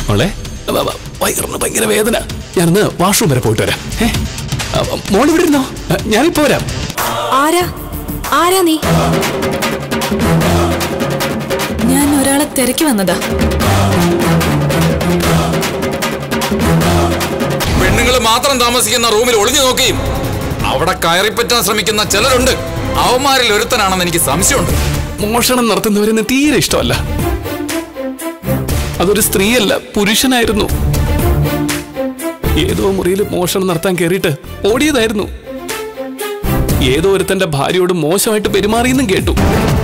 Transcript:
മോളെ വ- വ- വയറിന് ഭയങ്കര വേദന ഞാനൊന്ന് വാഷ്റൂം വരെ പോയിട്ട് വരാം ഏ മോൾ ഇവിടെ ഇരുന്നോ ആ, ഞാനിപ്പോ വരാം ആരാ ആരാ നീ ഞാൻ ഒരാളെ തിരക്കി വന്നതാ പെണ്ണുങ്ങൾ മാത്രം താമസിക്കുന്ന റൂമിൽ ഒളിഞ്ഞു നോക്കുകയും അവിടെ കയറിപ്പറ്റാൻ ശ്രമിക്കുന്ന ചിലരുണ്ട് അവന്മാരിൽ ഒരുത്തനാണെന്ന് എനിക്ക് സംശയമുണ്ട് മോഷണം നടത്തുന്നവരെന്ന് തീരെ ഇഷ്ടമല്ല അതൊരു സ്ത്രീയല്ല പുരുഷനായിരുന്നു ഏതോ മുറിയിൽ മോഷണം നടത്താൻ കയറിയിട്ട് ഓടിയതായിരുന്നു ഏതോ ഒരുത്തന്റെ ഭാര്യയോട് മോശമായിട്ട് പെരുമാറിയെന്നും കേട്ടു